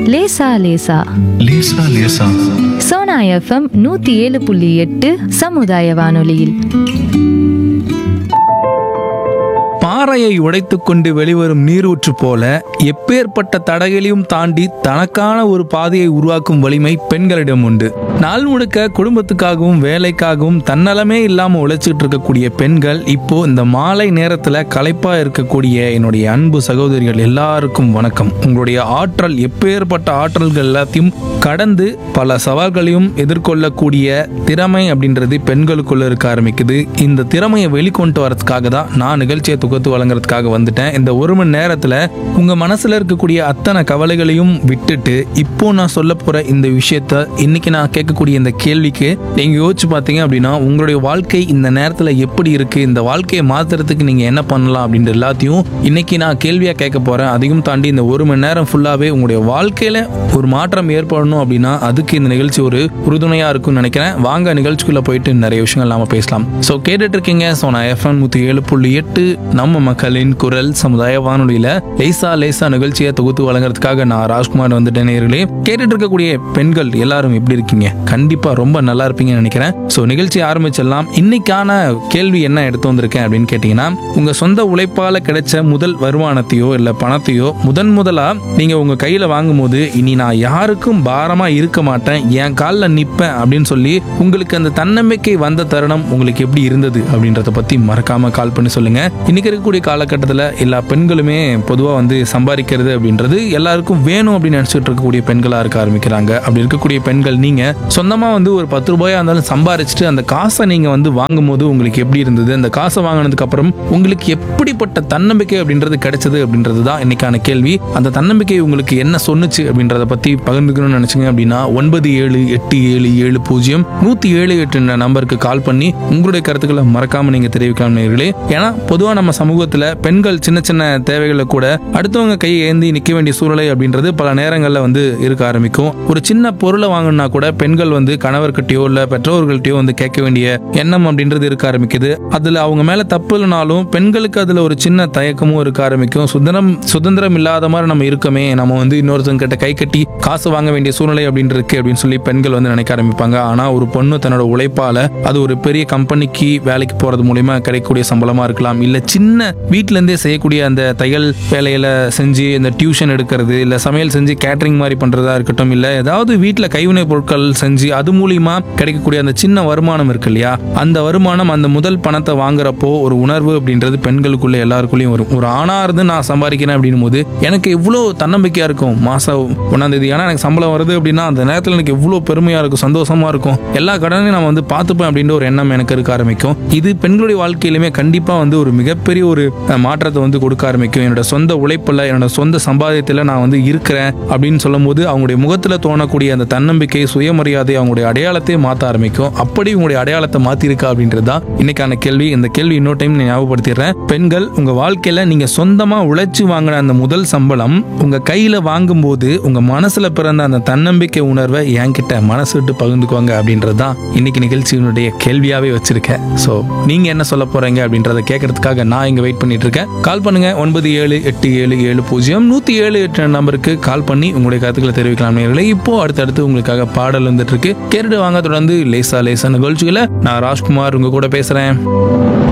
லேசா லேசா லேசா லேசா சோனா எஃப்எம் நூத்தி ஏழு புள்ளி எட்டு சமுதாய வானொலியில் பாறையை உடைத்துக்கொண்டு வெளிவரும் நீரூற்று போல எப்பேற்பட்ட தடைகளையும் தாண்டி தனக்கான ஒரு பாதையை உருவாக்கும் வலிமை பெண்களிடம் உண்டு நாள் முழுக்க குடும்பத்துக்காகவும் வேலைக்காகவும் தன்னலமே இல்லாம உழைச்சிட்டு இருக்கக்கூடிய பெண்கள் இப்போ இந்த மாலை நேரத்துல களைப்பா இருக்கக்கூடிய என்னுடைய அன்பு சகோதரிகள் எல்லாருக்கும் வணக்கம் உங்களுடைய ஆற்றல் எப்பேற்பட்ட ஆற்றல்கள் எல்லாத்தையும் கடந்து பல சவால்களையும் எதிர்கொள்ளக்கூடிய திறமை அப்படின்றது பெண்களுக்குள்ள இருக்க ஆரம்பிக்குது இந்த திறமையை வெளிக்கொண்டு வரதுக்காக தான் நான் நிகழ்ச்சியை தொகுத்து வழங்குறதுக்காக வந்துட்டேன் இந்த ஒரு மணி நேரத்துல உங்க மனசுல இருக்கக்கூடிய அத்தனை கவலைகளையும் விட்டுட்டு இப்போ நான் சொல்ல போற இந்த விஷயத்த இன்னைக்கு நான் கேட்கக்கூடிய இந்த கேள்விக்கு நீங்க யோசிச்சு பார்த்தீங்க அப்படின்னா உங்களுடைய வாழ்க்கை இந்த நேரத்துல எப்படி இருக்கு இந்த வாழ்க்கையை மாத்துறதுக்கு நீங்க என்ன பண்ணலாம் அப்படின்ற எல்லாத்தையும் இன்னைக்கு நான் கேள்வியா கேட்க போறேன் அதையும் தாண்டி இந்த ஒரு மணி நேரம் ஃபுல்லாவே உங்களுடைய வாழ்க்கையில ஒரு மாற்றம் ஏற்படணும் அப்படின்னா அதுக்கு இந்த நிகழ்ச்சி ஒரு உறுதுணையா இருக்கும்னு நினைக்கிறேன் வாங்க நிகழ்ச்சிக்குள்ள போயிட்டு நிறைய விஷயங்கள் நாம பேசலாம் ஸோ கேட்டுட்டு இருக்கீங்க ஸோ நான் எஃப்எம் நூத்தி ஏழு புள்ளி எட்டு நம்ம மக்களின் குரல் சமுதாய வானொலியில லேசா லேசா நிகழ்ச்சியை தொகுத்து வழங்குறதுக்காக நான் ராஜ்குமார் வந்துட்டேன் நேர்களே கேட்டுட்டு இருக்கக்கூடிய பெண்கள் எல்லாரும் எப்படி இருக்கீங்க கண்டிப்பா ரொம்ப நல்லா இருப்பீங்கன்னு நினைக்கிறேன் ஸோ நிகழ்ச்சி ஆரம்பிச்சிடலாம் இன்னைக்கான கேள்வி என்ன எடுத்து வந்திருக்கேன் அப்படின்னு கேட்டீங்கன்னா உங்க சொந்த உழைப்பால கிடைச்ச முதல் வருமானத்தையோ இல்ல பணத்தையோ முதன் முதலா நீங்க உங்க கையில வாங்கும்போது இனி நான் யாருக்கும் பாரமா இருக்க மாட்டேன் என் காலில் நிப்பேன் அப்படின்னு சொல்லி உங்களுக்கு அந்த தன்னம்பிக்கை வந்த தருணம் உங்களுக்கு எப்படி இருந்தது அப்படின்றத பத்தி மறக்காம கால் பண்ணி சொல்லுங்க இன்னைக்கு இருக்கக்கூடிய காலகட்டத்தில் எல்லா பெண்களுமே பொதுவா வந்து சம்பாதிக்கிறது அப்படின்றது எல்லாருக்கும் வேணும் அப்படின்னு நினைச்சிட்டு இருக்கக்கூடிய பெண்களா இருக்க ஆரம்பிக்கிறாங்க அப்படி இருக்கக்கூடிய பெண்கள் நீங்க சொந்தமா வந்து ஒரு பத்து ரூபாயா இருந்தாலும் சம்பாரிச்சுட்டு அந்த காசை நீங்க வந்து வாங்கும்போது உங்களுக்கு எப்படி இருந்தது அந்த காசை வாங்கினதுக்கு அப்புறம் உங்களுக்கு எப்படிப்பட்ட தன்னம்பிக்கை அப்படின்றது கிடைச்சது அப்படின்றது தான் இன்னைக்கான கேள்வி அந்த தன்னம்பிக்கை உங்களுக்கு என்ன சொன்னுச்சு அப்படின்றத பத்தி பகிர்ந்துக்கணும்னு நினைச்சீங்க அப்படின்னா ஒன்பது ஏழு எட்டு ஏழு ஏழு பூஜ்ஜியம் நூத்தி ஏழு எட்டு நம்பருக்கு கால் பண்ணி உங்களுடைய கருத்துக்களை மறக்காம நீங்க தெரிவிக்கலாம் நேயர்களே ஏன்னா பொதுவா நம்ம சமூகத்துல பெண்கள் சின்ன சின்ன தேவைகளை கூட அடுத்தவங்க கையை ஏந்தி நிக்க வேண்டிய சூழ்நிலை அப்படின்றது பல நேரங்கள்ல வந்து இருக்க ஆரம்பிக்கும் ஒரு சின்ன பொருளை வாங்கணும்னா கூட பெண்கள் வந்து கணவர்கிட்டயோ இல்ல பெற்றோர்கள்ட்டயோ வந்து கேட்க வேண்டிய எண்ணம் அப்படின்றது இருக்க ஆரம்பிக்குது அதுல அவங்க மேல தப்பு இல்லைனாலும் பெண்களுக்கு அதுல ஒரு சின்ன தயக்கமும் இருக்க ஆரம்பிக்கும் சுதந்திரம் சுதந்திரம் இல்லாத மாதிரி நம்ம இருக்கமே நம்ம வந்து இன்னொருத்தங்க கிட்ட கை கட்டி காசு வாங்க வேண்டிய சூழ்நிலை அப்படின்னு இருக்கு அப்படின்னு சொல்லி பெண்கள் வந்து நினைக்க ஆரம்பிப்பாங்க ஆனா ஒரு பொண்ணு தன்னோட உழைப்பால அது ஒரு பெரிய கம்பெனிக்கு வேலைக்கு போறது மூலியமா கிடைக்கக்கூடிய சம்பளமா இருக்கலாம் இல்ல சின்ன வீட்ல இருந்தே செய்யக்கூடிய அந்த தையல் வேலையில செஞ்சு இந்த டியூஷன் எடுக்கிறது இல்ல சமையல் செஞ்சு கேட்டரிங் மாதிரி பண்றதா இருக்கட்டும் இல்ல ஏதாவது வீட்ல கைவினை பொருட்கள் செஞ்சு அது மூலியமா கிடைக்கக்கூடிய அந்த சின்ன வருமானம் இருக்கு இல்லையா அந்த வருமானம் அந்த முதல் பணத்தை வாங்குறப்போ ஒரு உணர்வு அப்படின்றது பெண்களுக்குள்ள எல்லாருக்குள்ளயும் வரும் ஒரு ஆணா இருந்து நான் சம்பாதிக்கிறேன் அப்படின்னும் போது எனக்கு எவ்வளவு தன்னம்பிக்கையா இருக்கும் மாசம் ஒன்னாம் தேதி ஏன்னா எனக்கு சம்பளம் வருது அப்படின்னா அந்த நேரத்தில் எனக்கு எவ்வளவு பெருமையா இருக்கும் சந்தோஷமா இருக்கும் எல்லா கடனையும் நான் வந்து பார்த்துப்பேன் அப்படின்ற ஒரு எண்ணம் எனக்கு இருக்க ஆரம்பிக்கும் இது பெண்களுடைய வாழ்க்கையிலுமே கண்டிப்பா வந்து ஒரு மிகப்பெரிய ஒரு அஹ், மாற்றத்தை வந்து கொடுக்க ஆரம்பிக்கும் என்னோட சொந்த உழைப்புல என்னோட சொந்த சம்பாதியத்துல நான் வந்து இருக்கிறேன் அப்படின்னு சொல்லும் போது அவங்களுடைய முகத்துல தோணக்கூடிய அந்த தன்னம்பிக்கை சுயமரியாதை அவங்களுடைய அடையாளத்தை மாத்த ஆரம்பிக்கும் அப்படி உங்களுடைய அடையாளத்தை மாத்திருக்கா அப்படின்றது தான் இன்னைக்கான கேள்வி இந்த கேள்வி இன்னொரு டைம் நான் ஞாபகப்படுத்திடுறேன் பெண்கள் உங்க வாழ்க்கையில நீங்க சொந்தமா உழைச்சு வாங்கின அந்த முதல் சம்பளம் உங்க கையில வாங்கும்போது உங்க மனசுல பிறந்த அந்த தன்னம்பிக்கை உணர்வை என்கிட்ட மனசு விட்டு பகிர்ந்துக்குவாங்க அப்படின்றது தான் இன்னைக்கு நிகழ்ச்சியினுடைய கேள்வியாவே வச்சிருக்கேன் ஸோ நீங்க என்ன சொல்ல போறீங்க அப்படின்றத கேட்கறதுக்காக நான் இங்க வெயிட் பண்ணிட்டு இருக்கேன் கால் பண்ணுங்க ஒன்பது ஏழு எட்டு ஏழு ஏழு பூஜ்ஜியம் நூத்தி ஏழு எட்டு நம்பருக்கு கால் பண்ணி உங்களுடைய கருத்துக்களை தெரிவிக்கலாம் நேயர்களே இப்போ அடுத்தடுத்து உங்களுக்காக பாடல் வந்துட்டு இருக்கு கேட்டுட்டு வாங்க தொடர்ந்து லேசா லேசா நிகழ்ச்சிகளை நான் ராஜ்குமார் உங்க கூட பேசுறேன்